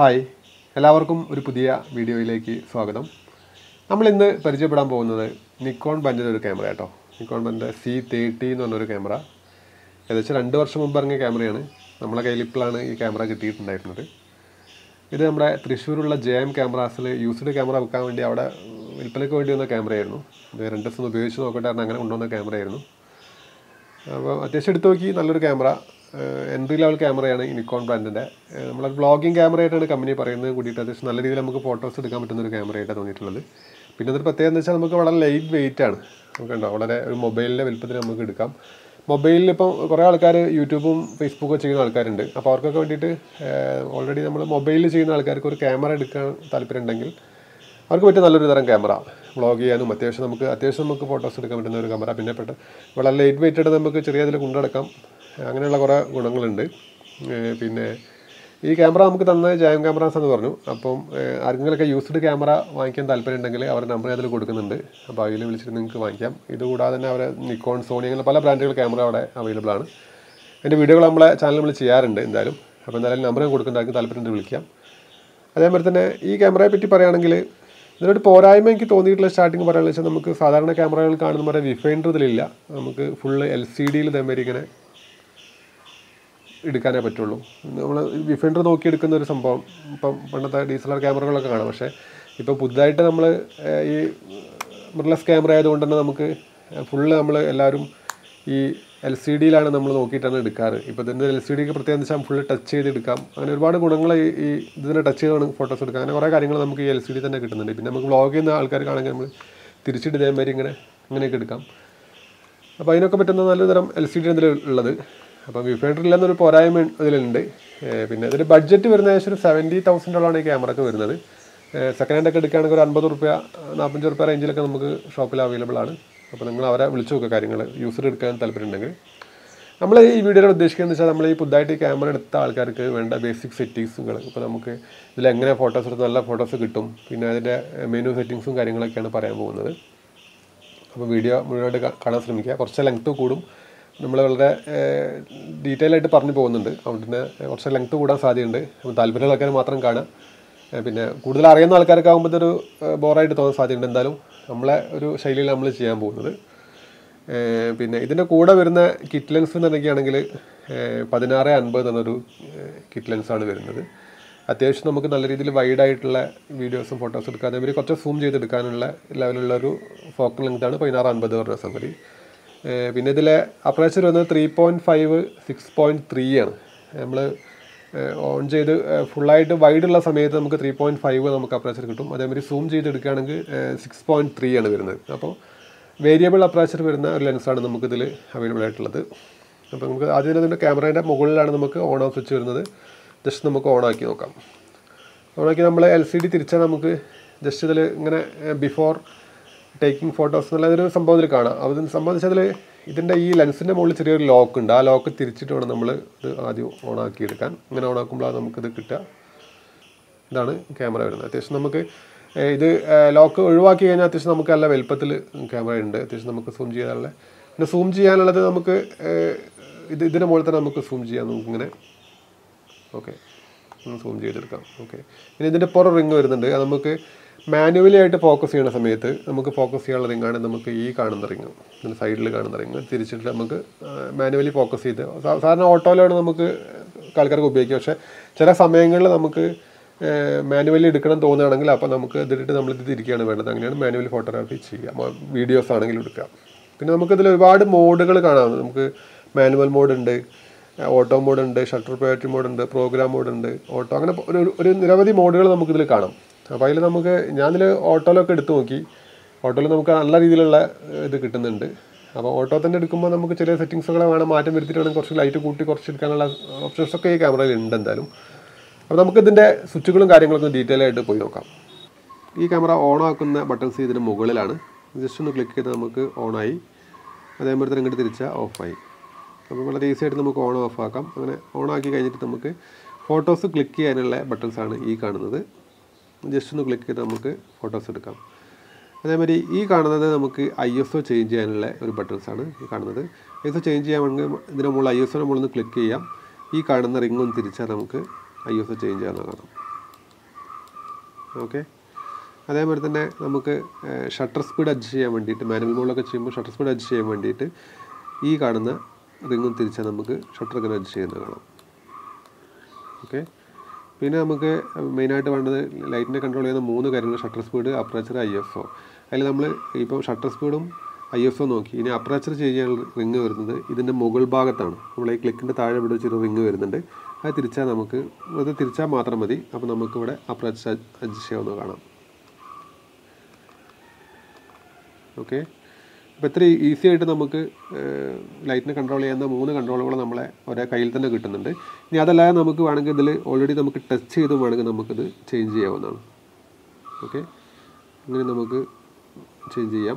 hi എല്ലാവർക്കും ഒരു പുതിയ വീഡിയോയിലേക്ക് സ്വാഗതം നമ്മൾ ഇന്ന് പരിചയപ്പെടാൻ പോകുന്നത് നിക്കോൺ ബഞ്ചിൻ്റെ ഒരു ക്യാമറ കേട്ടോ നിക്കോൺ ബഞ്ച് സി തേർട്ടി എന്ന് പറഞ്ഞൊരു ക്യാമറ ഏകദേശം രണ്ട് വർഷം മുമ്പ് ഇറങ്ങിയ ക്യാമറയാണ് നമ്മളെ കയ്യിൽ ഇപ്പോഴാണ് ഈ ക്യാമറ കിട്ടിയിട്ടുണ്ടായിരുന്നത് ഇത് നമ്മുടെ തൃശ്ശൂരുള്ള ജെ എം ക്യാമറാസിൽ യൂസ്ഡ് ക്യാമറ വെക്കാൻ വേണ്ടി അവിടെ വിൽപ്പനയ്ക്ക് വേണ്ടി വന്ന ക്യാമറയായിരുന്നു ഇത് രണ്ട് ദിവസം ഒന്ന് ഉപയോഗിച്ച് നോക്കട്ടെ കാരണം അങ്ങനെ കൊണ്ടുവന്ന ക്യാമറയായിരുന്നു അപ്പോൾ അത്യാവശ്യം എടുത്ത് നോക്കി നല്ലൊരു ക്യാമറ എൻട്രി ലെവൽ ക്യാമറയാണ് ഈ നിക്കോൺ ബ്രാൻഡിൻ്റെ നമ്മളെ വ്ളോഗിങ് ക്യാമറയായിട്ടാണ് കമ്പനി പറയുന്നത് കൂടിയിട്ട് അത്യാവശ്യം നല്ല രീതിയിൽ നമുക്ക് ഫോട്ടോസ് എടുക്കാൻ പറ്റുന്ന ഒരു ക്യാമറയായിട്ടാണ് തോന്നിയിട്ടുള്ളത് പിന്നെ അതൊരു പ്രത്യേകത എന്ന് വെച്ചാൽ നമുക്ക് വളരെ ലൈറ്റ് വെയിറ്റ് ആണ് നമുക്ക് ഉണ്ടോ വളരെ ഒരു മൊബൈലിൻ്റെ വലുപ്പത്തിൽ നമുക്ക് എടുക്കാം മൊബൈലിൽ ഇപ്പം കുറേ ആൾക്കാർ യൂട്യൂബും ഫേസ്ബുക്കും ചെയ്യുന്ന ആൾക്കാരുണ്ട് അപ്പോൾ അവർക്കൊക്കെ വേണ്ടിയിട്ട് ഓൾറെഡി നമ്മൾ മൊബൈലിൽ ചെയ്യുന്ന ആൾക്കാർക്ക് ഒരു ക്യാമറ എടുക്കാൻ താല്പര്യം ഉണ്ടെങ്കിൽ അവർക്ക് പറ്റിയ നല്ലൊരു തരം ക്യാമറ വ്ളോഗ് ചെയ്യാനും അത്യാവശ്യം നമുക്ക് അത്യാവശ്യം നമുക്ക് ഫോട്ടോസ് എടുക്കാൻ പറ്റുന്ന ഒരു ക്യാമറ പിന്നെ പെട്ട് വളരെ ലൈറ്റ് വെയിറ്റ് ആയിട്ട് നമുക്ക് ചെറിയ ഇതിൽ കൊണ്ടുനടക്കാം അങ്ങനെയുള്ള കുറേ ഗുണങ്ങളുണ്ട് ഏഹ് പിന്നെ ഈ ക്യാമറ നമുക്ക് തന്ന ജയം ക്യാമറാസ് എന്ന് പറഞ്ഞു അപ്പം ഏഹ് ആർക്കെങ്കിലൊക്കെ യൂസ്ഡ് ക്യാമറ വാങ്ങിക്കാൻ താല്പര്യം ഉണ്ടെങ്കിൽ അവരുടെ നമ്പർ അതിൽ കൊടുക്കുന്നുണ്ട് അപ്പോൾ അതിൽ വിളിച്ചിട്ട് നിങ്ങൾക്ക് വാങ്ങിക്കാം ഇതുകൂടാതെ തന്നെ അവരെ നിക്കോൺ സോണി അങ്ങനെ പല ബ്രാൻഡുകൾ ക്യാമറ അവിടെ അവൈലബിൾ ആണ് എൻ്റെ വീഡിയോകൾ നമ്മളെ ചാനൽ നമ്മൾ ചെയ്യാറുണ്ട് എന്തായാലും അപ്പോൾ എന്തായാലും നമ്പർ ഞാൻ കൊടുക്കുന്നുണ്ട് ആർക്ക് താല്പര്യം ഉണ്ടെങ്കിൽ വിളിക്കാം അതേപോലെ തന്നെ ഈ ക്യാമറയെ പറ്റി പറയുകയാണെങ്കിൽ ഇതിനൊരു പോരായ്മ എനിക്ക് തോന്നിയിട്ടുള്ള സ്റ്റാർട്ടിങ് പറയാനുള്ള വെച്ചാൽ നമുക്ക് സാധാരണ ക്യാമറകൾ കാണുന്ന പോലെ വിഫൈൻഡർ ഇതിലില്ല നമുക്ക് ഫുള്ള് എൽ സി ഡിയിൽ ഇതേമാതിരി ഇങ്ങനെ എടുക്കാനേ പറ്റുള്ളൂ നമ്മൾ വിഫൈൻഡർ നോക്കി എടുക്കുന്ന ഒരു സംഭവം ഇപ്പം പണ്ടത്തെ ഡി എസ് എൽ ആർ ക്യാമറകളൊക്കെ കാണാം പക്ഷേ ഇപ്പോൾ പുതുതായിട്ട് നമ്മൾ ഈ മിറർലെസ് ക്യാമറ ആയതുകൊണ്ട് തന്നെ നമുക്ക് ഫുള്ള് നമ്മൾ എല്ലാവരും ഈ എൽ സി ഡിയിലാണ് നമ്മൾ നോക്കിയിട്ടാണ് എടുക്കാറ് ഇപ്പോൾ ഇതിൻ്റെ എൽ സി ഡിക്ക് പ്രത്യേകം വെച്ചാൽ ഫുള്ള് ടച്ച് ചെയ്ത് എടുക്കാം അങ്ങനെ ഒരുപാട് ഗുണങ്ങൾ ഈ ഈ ഇതിനെ ടച്ച് ചെയ്താണ് ഫോട്ടോസ് എടുക്കാം അങ്ങനെ കുറേ കാര്യങ്ങൾ നമുക്ക് ഈ എൽ സി ഡി തന്നെ കിട്ടുന്നുണ്ട് പിന്നെ നമുക്ക് വ്ളോഗ് ചെയ്യുന്ന ആൾക്കാർക്കാണെങ്കിൽ നമ്മൾ തിരിച്ചിട്ട് ഇതേമാതിരി ഇങ്ങനെ അങ്ങനെയൊക്കെ എടുക്കാം അപ്പോൾ അതിനൊക്കെ പറ്റുന്ന നല്ലൊരു തരം എൽ സി ഡി ഇതിൽ ഉള്ളത് അപ്പം വിഫൈൻഡർ ഇല്ലെന്നൊരു പോരായ്മ ഇതിലുണ്ട് ഏഹ് പിന്നെ ഇതിൻ്റെ ബഡ്ജറ്റ് വരുന്ന ഏകദേശം ഒരു സെവൻറ്റി തൗസൻഡോളാണ് ഈ ക്യാമറക്ക് വരുന്നത് സെക്കൻഡ് ഹാൻഡ് ഒക്കെ എടുക്കുകയാണെങ്കിൽ ഒരു അൻപത് റുപ്യ നാൽപ്പഞ്ച് റുപ്യ റേഞ്ചിലൊക്കെ നമുക്ക് ഷോപ്പിൽ അവൈലബിൾ ആണ് അപ്പോൾ നിങ്ങൾ അവരെ വിളിച്ചു നോക്കുക കാര്യങ്ങൾ യൂസർ എടുക്കാൻ താല്പര്യമുണ്ടെങ്കിൽ നമ്മൾ ഈ വീഡിയോയിൽ ഉദ്ദേശിക്കുന്നത് വെച്ചാൽ നമ്മൾ ഈ പുതുതായിട്ട് ഈ ക്യാമറ എടുത്ത ആൾക്കാർക്ക് വേണ്ട ബേസിക് സെറ്റിങ്സുകൾ ഇപ്പോൾ നമുക്ക് ഇതിൽ എങ്ങനെ ഫോട്ടോസ് എടുത്ത് നല്ല ഫോട്ടോസ് കിട്ടും പിന്നെ അതിൻ്റെ മെനു സെറ്റിങ്സും കാര്യങ്ങളൊക്കെയാണ് പറയാൻ പോകുന്നത് അപ്പോൾ വീഡിയോ മുഴുവനായിട്ട് കാ- കാണാൻ ശ്രമിക്കുക കുറച്ച് ലെങ്ത്ത് കൂടും നമ്മൾ വളരെ ഡീറ്റെയിൽ ആയിട്ട് പറഞ്ഞു പോകുന്നുണ്ട് അതുകൊണ്ട് തന്നെ കുറച്ച് ലെങ്ത്ത് കൂടാൻ സാധ്യതയുണ്ട് അപ്പോൾ താല്പര്യമുള്ള ആൾക്കാർ മാത്രം കാണുക ഏഹ് പിന്നെ കൂടുതൽ അറിയുന്ന ആൾക്കാർക്ക് ആകുമ്പോൾ ഇതൊരു ബോറായിട്ട് തോന്നാൻ സാധ്യതയുണ്ട് എന്തായാലും നമ്മളെ ഒരു ശൈലിയിൽ നമ്മൾ ചെയ്യാൻ പോകുന്നത് ഏഹ് പിന്നെ ഇതിൻ്റെ കൂടെ വരുന്ന കിറ്റ് ലെൻസ് എന്ന് പറയുകയാണെങ്കിൽ പതിനാറ് അൻപത് എന്നൊരു കിറ്റ് ലെൻസാണ് വരുന്നത് അത്യാവശ്യം നമുക്ക് നല്ല രീതിയിൽ വൈഡ് ആയിട്ടുള്ള വീഡിയോസും ഫോട്ടോസും എടുക്കാൻ അതേമാതിരി കുറച്ച് സൂം ചെയ്തെടുക്കാനുള്ള ലെവലുള്ള ഒരു ഫോക്കൽ ലെങ്താണ് പതിനാറ് അൻപത് പറഞ്ഞ സംഗതി ഏഹ് പിന്നെ ഇതിലെ അപ്രേച്ചർ വന്നത് three point five six point three ആണ് നമ്മൾ ഓൺ ചെയ്ത് ഫുള്ളായിട്ട് വൈഡുള്ള സമയത്ത് നമുക്ക് ത്രീ പോയിൻറ്റ് ഫൈവ് നമുക്ക് അപ്രേച്ചർ കിട്ടും അതേമാതിരി സൂം ചെയ്തെടുക്കുകയാണെങ്കിൽ സിക്സ് പോയിൻറ്റ് ത്രീ ആണ് വരുന്നത് അപ്പോൾ വേരിയബിൾ അപ്രാച്ചർ വരുന്ന ഒരു ലെൻസാണ് നമുക്കിതിൽ അവൈലബിൾ ആയിട്ടുള്ളത് അപ്പോൾ നമുക്ക് ആദ്യം തന്നെ ക്യാമറേൻ്റെ മുകളിലാണ് നമുക്ക് ഓൺ ഓഫ് സ്വിച്ച് വരുന്നത് ജസ്റ്റ് നമുക്ക് ഓൺ ആക്കി നോക്കാം ഓണാക്കി നമ്മൾ എൽ സി ഡി തിരിച്ചാൽ നമുക്ക് ജസ്റ്റ് ഇതിൽ ഇങ്ങനെ ബിഫോർ ടേക്കിംഗ് ഫോട്ടോസ് എന്നുള്ള ഒരു സംഭവം ഇതിൽ കാണാം അതിന് സംബന്ധിച്ചതിൽ ഇതിൻ്റെ ഈ ലെൻസിൻ്റെ മുകളിൽ ചെറിയൊരു ലോക്ക് ഉണ്ട് ആ ലോക്ക് തിരിച്ചിട്ട് വേണം നമ്മൾ ഇത് ആദ്യം ഓൺ ആക്കി എടുക്കാൻ ഇങ്ങനെ ഓൺ ആക്കുമ്പോഴാണ് നമുക്കിത് കിട്ടുക ഇതാണ് ക്യാമറ വരുന്നത് അത്യാവശ്യം നമുക്ക് ഏഹ് ഇത് ലോക്ക് ഒഴിവാക്കി കഴിഞ്ഞാൽ അത്യാവശ്യം നമുക്ക് നല്ല വലുപ്പത്തിൽ ക്യാമറ ഉണ്ട് അത്യാവശ്യം നമുക്ക് സൂം ചെയ്യാനുള്ള പിന്നെ സൂം ചെയ്യാനുള്ളത് നമുക്ക് ഏഹ് ഇത് ഇതിൻ്റെ മുകളിൽ തന്നെ നമുക്ക് സൂം ചെയ്യാം നമുക്കിങ്ങനെ ഓക്കെ സൂം ചെയ്തെടുക്കാം ഓക്കെ പിന്നെ ഇതിൻ്റെ പുറം റിങ് വരുന്നുണ്ട് അത് നമുക്ക് മാനുവലി ആയിട്ട് ഫോക്കസ് ചെയ്യുന്ന സമയത്ത് നമുക്ക് ഫോക്കസ് ചെയ്യാനുള്ള റിങ്ങാണ് നമുക്ക് ഈ കാണുന്ന റിങ് ഇതിൻ്റെ സൈഡിൽ കാണുന്ന റിങ് തിരിച്ചിട്ട് നമുക്ക് മാനുവലി ഫോക്കസ് ചെയ്ത് സാ- സാധാരണ ഓട്ടോയിലാണ് നമുക്ക് ആൾക്കാർക്ക് ഉപയോഗിക്കുക പക്ഷേ ചില സമയങ്ങളിൽ നമുക്ക് മാനുവലി എടുക്കണം തോന്നുകയാണെങ്കിൽ അപ്പോൾ നമുക്ക് ഇതിട്ട് നമ്മൾ ഇത് തിരിക്കുകയാണ് വേണ്ടത് അങ്ങനെയാണ് മാനുവലി ഫോട്ടോഗ്രാഫി ചെയ്യുക വീഡിയോസ് ആണെങ്കിലും എടുക്കുക പിന്നെ നമുക്കിതിൽ ഒരുപാട് മോഡുകൾ കാണാം നമുക്ക് മാനുവൽ മോഡ് ഉണ്ട് ഓട്ടോ മോഡ് ഉണ്ട് ഷട്ടർ പ്രയോറിറ്റി മോഡ് ഉണ്ട് പ്രോഗ്രാം മോഡ് ഉണ്ട് ഓട്ടോ അങ്ങനെ ഒരു ഒരു നിരവധി മോഡുകൾ നമുക്കിതിൽ കാണാം അപ്പോൾ അതിൽ നമുക്ക് ഞാനിതിൽ ഓട്ടോയിലൊക്കെ എടുത്തു നോക്കി ഓട്ടോയിൽ നമുക്ക് നല്ല രീതിയിലുള്ള ഏഹ്, ഇത് കിട്ടുന്നുണ്ട് അപ്പോൾ ഓട്ടോ തന്നെ എടുക്കുമ്പോൾ നമുക്ക് ചെറിയ സെറ്റിങ്സുകളെ വേണം മാറ്റം വരുത്തിയിട്ട് വേണം കുറച്ച് ലൈറ്റ് കൂട്ടി കുറച്ച് എടുക്കാനുള്ള ഓപ്ഷൻസ് ഒക്കെ ഈ ക്യാമറയിൽ ഉണ്ട് എന്തായാലും അപ്പോൾ നമുക്ക് ഇതിൻ്റെ സ്വിച്ചുകളും കാര്യങ്ങളൊക്കെ ഡീറ്റെയിൽ ആയിട്ട് പോയി നോക്കാം ഈ ക്യാമറ ഓൺ ആക്കുന്ന ബട്ടൺസ് ഇതിന് മുകളിലാണ് ജസ്റ്റ് ഒന്ന് ക്ലിക്ക് ചെയ്ത് നമുക്ക് ഓണായി അതേപോലെ തന്നെ ഇങ്ങോട്ട് തിരിച്ചാൽ ഓഫായി അപ്പോൾ വളരെ ഈസി ആയിട്ട് നമുക്ക് ഓൺ ഓഫ് ആക്കാം അങ്ങനെ ഓൺ ആക്കി കഴിഞ്ഞിട്ട് നമുക്ക് ഫോട്ടോസ് ക്ലിക്ക് ചെയ്യാനുള്ള ബട്ടൺസ് ആണ് ഈ കാണുന്നത് ജസ്റ്റ് ഒന്ന് ക്ലിക്ക് ചെയ്ത് നമുക്ക് ഫോട്ടോസ് എടുക്കാം അതേമാതിരി ഈ കാണുന്നത് നമുക്ക് ഐ എസ് ഒ ചേഞ്ച് ചെയ്യാനുള്ള ഒരു ബട്ടൺസ് ആണ് ഈ കാണുന്നത് ഐ എസ് ഒ ചേഞ്ച് ചെയ്യാൻ വേണമെങ്കിൽ ഇതിന് മുകളിൽ ഐ എസ് ഒ മുകളിൽ നിന്ന് ക്ലിക്ക് ചെയ്യാം ഈ കാണുന്ന റിംഗ് ഒന്ന് തിരിച്ചാൽ നമുക്ക് ഐ എസ് ഒ ചേഞ്ച് ചെയ്യാൻ കാണാം ഓക്കെ അതേപോലെ തന്നെ നമുക്ക് ഷട്ടർ സ്പീഡ് അഡ്ജസ്റ്റ് ചെയ്യാൻ വേണ്ടിയിട്ട് മാനുവൽ മോഡിലൊക്കെ ചെയ്യുമ്പോൾ ഷട്ടർ സ്പീഡ് അഡ്ജസ്റ്റ് ചെയ്യാൻ വേണ്ടിയിട്ട് ഈ കാണുന്ന റിങ്ങും തിരിച്ചാൽ നമുക്ക് ഷട്ടർ ഇങ്ങനെ അഡ്ജസ്റ്റ് ചെയ്യുന്നത് കാണാം ഓക്കെ പിന്നെ നമുക്ക് മെയിനായിട്ട് വേണ്ടത് ലൈറ്റിനെ കൺട്രോൾ ചെയ്യുന്ന മൂന്ന് കാര്യങ്ങൾ shutter speed aperture I S O അതിൽ നമ്മൾ ഇപ്പോൾ ഷട്ടർ സ്പീഡും ഐ എഫ് ഒ നോക്കി ഇനി അപ്രച്ചർ ചെയ്യാനുള്ള റിങ് വരുന്നത് ഇതിൻ്റെ മുകൾ ഭാഗത്താണ് നമ്മൾ ഈ ക്ലിക്കിൻ്റെ താഴെ ഇവിടെ വെച്ചൊരു റിങ് വരുന്നുണ്ട് അത് തിരിച്ചാൽ നമുക്ക് അത് തിരിച്ചാൽ മാത്രം മതി അപ്പോൾ നമുക്കിവിടെ അപ്രച്ചർ അഡ്ജസ്റ്റ് ചെയ്യാവുന്ന കാണാം ഓക്കെ അപ്പോൾ ഇത്ര ഈസി ആയിട്ട് നമുക്ക് ലൈറ്റിനെ കൺട്രോൾ ചെയ്യുന്ന മൂന്ന് കൺട്രോളുകൾ നമ്മളെ ഒരേ കയ്യിൽ തന്നെ കിട്ടുന്നുണ്ട് ഇനി അതല്ലാതെ നമുക്ക് വേണമെങ്കിൽ ഇതിൽ ഓൾറെഡി നമുക്ക് ടച്ച് ചെയ്ത് വേണമെങ്കിൽ നമുക്കിത് ചേഞ്ച് ചെയ്യാവുന്നതാണ് ഓക്കെ അങ്ങനെ നമുക്ക് ചേഞ്ച് ചെയ്യാം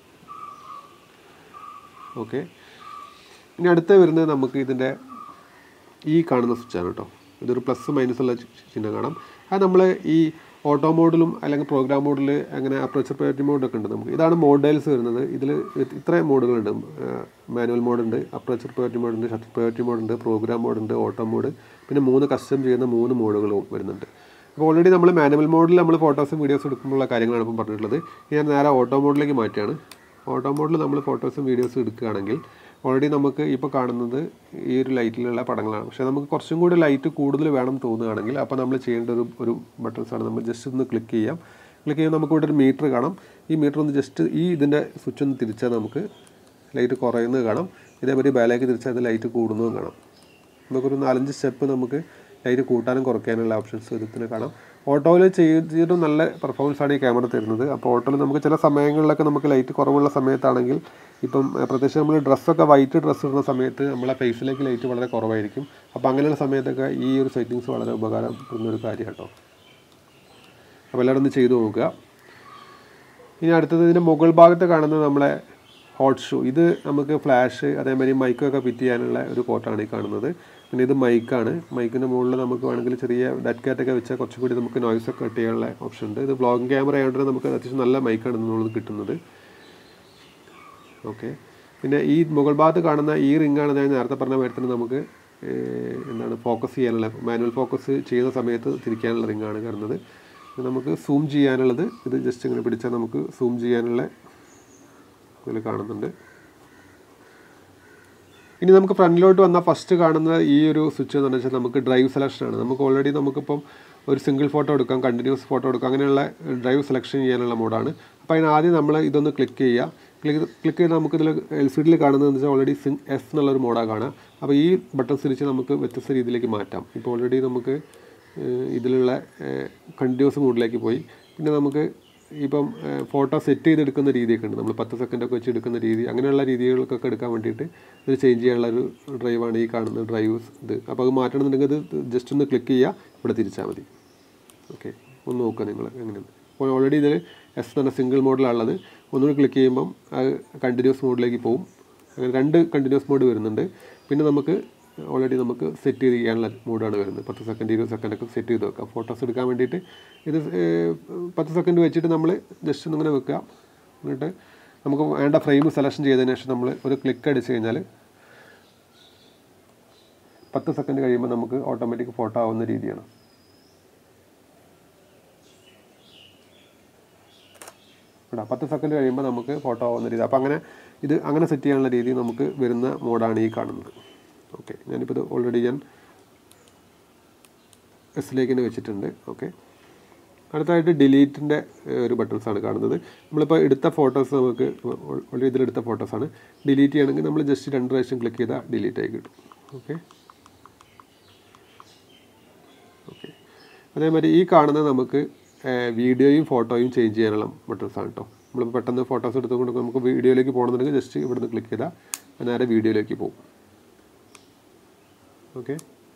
ഓക്കെ ഇനി അടുത്ത വരുന്നത് നമുക്ക് ഇതിൻ്റെ ഈ കാണുന്ന സ്വിച്ചാണ് കേട്ടോ ഇതൊരു പ്ലസ് മൈനസ് ഉള്ള ചിഹ്നം കാണാം അത് നമ്മൾ ഈ ഓട്ടോ മോഡിലും അല്ലെങ്കിൽ പ്രോഗ്രാം മോഡിൽ അങ്ങനെ അപ്രോച്ചർ പ്രയോറിറ്റി മോഡൊക്കെ ഉണ്ട് നമുക്ക് ഇതാണ് മോഡൽസ് വരുന്നത് ഇതിൽ ഇത്ര മോഡുകളുണ്ട് മാനുവൽ മോഡുണ്ട് അപ്രോച്ചർ പ്രയോറിറ്റി മോഡുണ്ട് ഷട്ടർ പ്രയോറിറ്റി മോഡുണ്ട് പ്രോഗ്രാം മോഡുണ്ട് ഓട്ടോ മോഡ് പിന്നെ മൂന്ന് കസ്റ്റം ചെയ്യുന്ന മൂന്ന് മോഡുകളും വരുന്നുണ്ട് അപ്പോൾ ഓൾറെഡി നമ്മൾ മാനുവൽ മോഡിൽ നമ്മൾ ഫോട്ടോസും വീഡിയോസും എടുക്കുമ്പോഴുള്ള കാര്യങ്ങളാണ് ഇപ്പം പറഞ്ഞിട്ടുള്ളത് ഇനി ഞാൻ നേരെ ഓട്ടോ മോഡിലേക്ക് മാറ്റുകയാണ് ഓട്ടോ മോഡിൽ നമ്മൾ ഫോട്ടോസും വീഡിയോസും എടുക്കുകയാണെങ്കിൽ ഓൾറെഡി നമുക്ക് ഇപ്പോൾ കാണുന്നത് ഈ ഒരു ലൈറ്റിലുള്ള പടങ്ങളാണ് പക്ഷേ നമുക്ക് കുറച്ചും കൂടി ലൈറ്റ് കൂടുതൽ വേണം തോന്നുകയാണെങ്കിൽ അപ്പോൾ നമ്മൾ ചെയ്യേണ്ട ഒരു ഒരു ബട്ടൺസാണ് നമ്മൾ ജസ്റ്റ് ഒന്ന് ക്ലിക്ക് ചെയ്യാം ക്ലിക്ക് ചെയ്യുമ്പോൾ നമുക്ക് ഇവിടെ ഒരു മീറ്റർ കാണാം ഈ മീറ്റർ ഒന്ന് ജസ്റ്റ് ഈ ഇതിൻ്റെ സ്വിച്ച് ഒന്ന് തിരിച്ചാൽ നമുക്ക് ലൈറ്റ് കുറയുന്നത് കാണാം ഇതേമാതിരി ബാലേക്ക് തിരിച്ചാൽ അത് ലൈറ്റ് കൂടുന്നതും കാണാം നമുക്കൊരു നാലഞ്ച് സ്റ്റെപ്പ് നമുക്ക് ലൈറ്റ് കൂട്ടാനും കുറയ്ക്കാനുള്ള ഓപ്ഷൻസ് ഇതിന് കാണാം ഓട്ടോയിൽ ചെയ്തിട്ടും നല്ല പെർഫോമൻസ് ആണ് ഈ ക്യാമറ തരുന്നത് അപ്പോൾ ഓട്ടോയിൽ നമുക്ക് ചില സമയങ്ങളിലൊക്കെ നമുക്ക് ലൈറ്റ് കുറവുള്ള സമയത്താണെങ്കിൽ ഇപ്പം ഏഹ്, പ്രത്യേകിച്ച് നമ്മൾ ഡ്രസ്സൊക്കെ വൈറ്റ് ഡ്രസ്സ് ഇടുന്ന സമയത്ത് നമ്മളെ ഫേസിലേക്ക് ലൈറ്റ് വളരെ കുറവായിരിക്കും അപ്പോൾ അങ്ങനെയുള്ള സമയത്തൊക്കെ ഈ ഒരു സെറ്റിങ്സ് വളരെ ഉപകാരപ്പെടുന്ന ഒരു കാര്യം കേട്ടോ അപ്പോൾ എല്ലാവരും ഒന്ന് ചെയ്തു നോക്കുക ഇനി അടുത്തത് ഇതിൻ്റെ മുകൾ ഭാഗത്ത് കാണുന്നത് നമ്മളെ ഹോട്ട് ഷൂ ഇത് നമുക്ക് ഫ്ലാഷ് അതേമാതിരി മൈക്കൊക്കെ ഫിറ്റ് ചെയ്യാനുള്ള ഒരു കോട്ടാണ് ഈ കാണുന്നത് പിന്നെ ഇത് മൈക്കാണ് മൈക്കിൻ്റെ മുകളിൽ നമുക്ക് വേണമെങ്കിൽ ചെറിയ ഡെറ്റ് കാറ്റൊക്കെ വെച്ചാൽ കുറച്ചും കൂടി നമുക്ക് നോയ്സ് ഒക്കെ കട്ട് ചെയ്യാനുള്ള ഓപ്ഷൻ ഉണ്ട് ഇത് വ്ളോഗിങ് ക്യാമറ ആയതുകൊണ്ട് നമുക്ക് അത്യാവശ്യം നല്ല മൈക്കാണ് എന്നുള്ളത് കിട്ടുന്നത് ഓക്കെ പിന്നെ ഈ മുകൾ ഭാഗത്ത് കാണുന്ന ഈ റിങ്ങാണ് ഞാൻ നേരത്തെ പറഞ്ഞ മാതിരി തന്നെ നമുക്ക് ഏഹ്, എന്താണ് ഫോക്കസ് ചെയ്യാനുള്ള മാനുവൽ ഫോക്കസ് ചെയ്യുന്ന സമയത്ത് തിരിക്കാനുള്ള റിങ്ങാണ് കാണുന്നത് ഇത് നമുക്ക് സൂം ചെയ്യാനുള്ളത് ഇത് ജസ്റ്റ് ഇങ്ങനെ പിടിച്ചാൽ നമുക്ക് സൂം ചെയ്യാനുള്ള ഇതിൽ കാണുന്നുണ്ട് ഇനി നമുക്ക് ഫ്രണ്ടിലോട്ട് വന്ന ഫസ്റ്റ് കാണുന്ന ഈ ഒരു സ്വിച്ച് എന്ന് വെച്ചാൽ നമുക്ക് ഡ്രൈവ് സെലക്ഷൻ ആണ് നമുക്ക് ഓൾറെഡി നമുക്കിപ്പം ഒരു സിംഗിൾ ഫോട്ടോ എടുക്കാം കണ്ടിന്യൂസ് ഫോട്ടോ എടുക്കാം അങ്ങനെയുള്ള ഡ്രൈവ് സെലക്ഷൻ ചെയ്യാനുള്ള മോഡാണ് അപ്പോൾ അതിന് ആദ്യം നമ്മൾ ഇതൊന്ന് ക്ലിക്ക് ചെയ്യുക ക്ലിക്ക് ക്ലിക്ക് ചെയ്താൽ നമുക്ക് ഇതിൽ എൽ സി ഡിയിൽ കാണുന്നത് വെച്ചാൽ ഓൾറെഡി സിം എസ് എന്നുള്ളൊരു മോഡാണ് കാണാം അപ്പോൾ ഈ ബട്ടൺസ് തിരിച്ച് നമുക്ക് വ്യത്യസ്ത രീതിയിലേക്ക് മാറ്റാം ഇപ്പോൾ ഓൾറെഡി നമുക്ക് ഏഹ്, ഇതിലുള്ള കണ്ടിന്യൂസ് മോഡിലേക്ക് പോയി പിന്നെ നമുക്ക് ഇപ്പം ഫോട്ടോ സെറ്റ് ചെയ്തെടുക്കുന്ന രീതിയൊക്കെ ഉണ്ട് നമ്മൾ പത്ത് സെക്കൻഡൊക്കെ വെച്ച് എടുക്കുന്ന രീതി അങ്ങനെയുള്ള രീതികൾക്കൊക്കെ എടുക്കാൻ വേണ്ടിയിട്ട് ഇത് ചേഞ്ച് ചെയ്യാനുള്ള ഒരു ഡ്രൈവാണ് ഈ കാണുന്ന ഡ്രൈവ് ഇത് അപ്പോൾ അത് മാറ്റണമെന്നുണ്ടെങ്കിൽ ഇത് ജസ്റ്റ് ഒന്ന് ക്ലിക്ക് ചെയ്യുക ഇവിടെ തിരിച്ചാൽ മതി ഓക്കെ ഒന്ന് നോക്കുക നിങ്ങൾ എങ്ങനെയാണ് അപ്പോൾ ഓൾറെഡി ഇതിൽ എസ് എന്ന സിംഗിൾ മോഡിലാണുള്ളത് ഒന്നുകൂടി ക്ലിക്ക് ചെയ്യുമ്പം അത് കണ്ടിന്യൂസ് മോഡിലേക്ക് പോകും അങ്ങനെ രണ്ട് കണ്ടിന്യൂസ് മോഡ് വരുന്നുണ്ട് പിന്നെ നമുക്ക് ഓൾറെഡി നമുക്ക് സെറ്റ് ചെയ്ത് ചെയ്യാനുള്ള മോഡാണ് വരുന്നത് പത്ത് സെക്കൻഡ് ഇരുപത് സെക്കൻഡൊക്കെ സെറ്റ് ചെയ്ത് വെക്കാം ഫോട്ടോസ് എടുക്കാൻ വേണ്ടിയിട്ട് ഇത് ഏഹ്, പത്ത് സെക്കൻഡ് വെച്ചിട്ട് നമ്മൾ ജസ്റ്റ് ഒന്നിങ്ങനെ വെക്കുക എന്നിട്ട് നമുക്ക് വേണ്ട ഫ്രെയിം സെലക്ഷൻ ചെയ്തതിന് ശേഷം നമ്മൾ ഒരു ക്ലിക്ക് അടിച്ച് കഴിഞ്ഞാൽ പത്ത് സെക്കൻഡ് കഴിയുമ്പോൾ നമുക്ക് ഓട്ടോമാറ്റിക് ഫോട്ടോ ആവുന്ന രീതിയാണ് കേട്ടോ പത്ത് സെക്കൻഡ് കഴിയുമ്പോൾ നമുക്ക് ഫോട്ടോ ആവുന്ന രീതി അപ്പോൾ അങ്ങനെ ഇത് അങ്ങനെ സെറ്റ് ചെയ്യാനുള്ള രീതി നമുക്ക് വരുന്ന മോഡാണ് ഈ കാണുന്നത് ഓക്കെ ഞാനിപ്പോൾ ഇത് ഓൾറെഡി ഞാൻ എസിലേക്ക് തന്നെ വെച്ചിട്ടുണ്ട് ഓക്കെ അടുത്തായിട്ട് ഡിലീറ്റിൻ്റെ ഒരു ബട്ടൺസ് ആണ് കാണുന്നത് നമ്മളിപ്പോൾ എടുത്ത ഫോട്ടോസ് നമുക്ക് ഓൾറെഡി ഇതിലെടുത്ത ഫോട്ടോസാണ് ഡിലീറ്റ് ചെയ്യണമെങ്കിൽ നമ്മൾ ജസ്റ്റ് രണ്ട് പ്രാവശ്യം ക്ലിക്ക് ചെയ്താൽ ഡിലീറ്റ് ആയി കിട്ടും ഓക്കെ ഓക്കെ അതേമാതിരി ഈ കാണുന്നത് നമുക്ക് വീഡിയോയും ഫോട്ടോയും ചേഞ്ച് ചെയ്യാനുള്ള ബട്ടൺസ് ആണ് കേട്ടോ നമ്മളിപ്പോൾ പെട്ടെന്ന് ഫോട്ടോസ് എടുത്തുകൊണ്ട് നമുക്ക് വീഡിയോയിലേക്ക് പോകണമെന്നുണ്ടെങ്കിൽ ജസ്റ്റ് ഇവിടുന്ന് ക്ലിക്ക് ചെയ്താൽ അത് നേരെ വീഡിയോയിലേക്ക് പോകും ഓക്കെ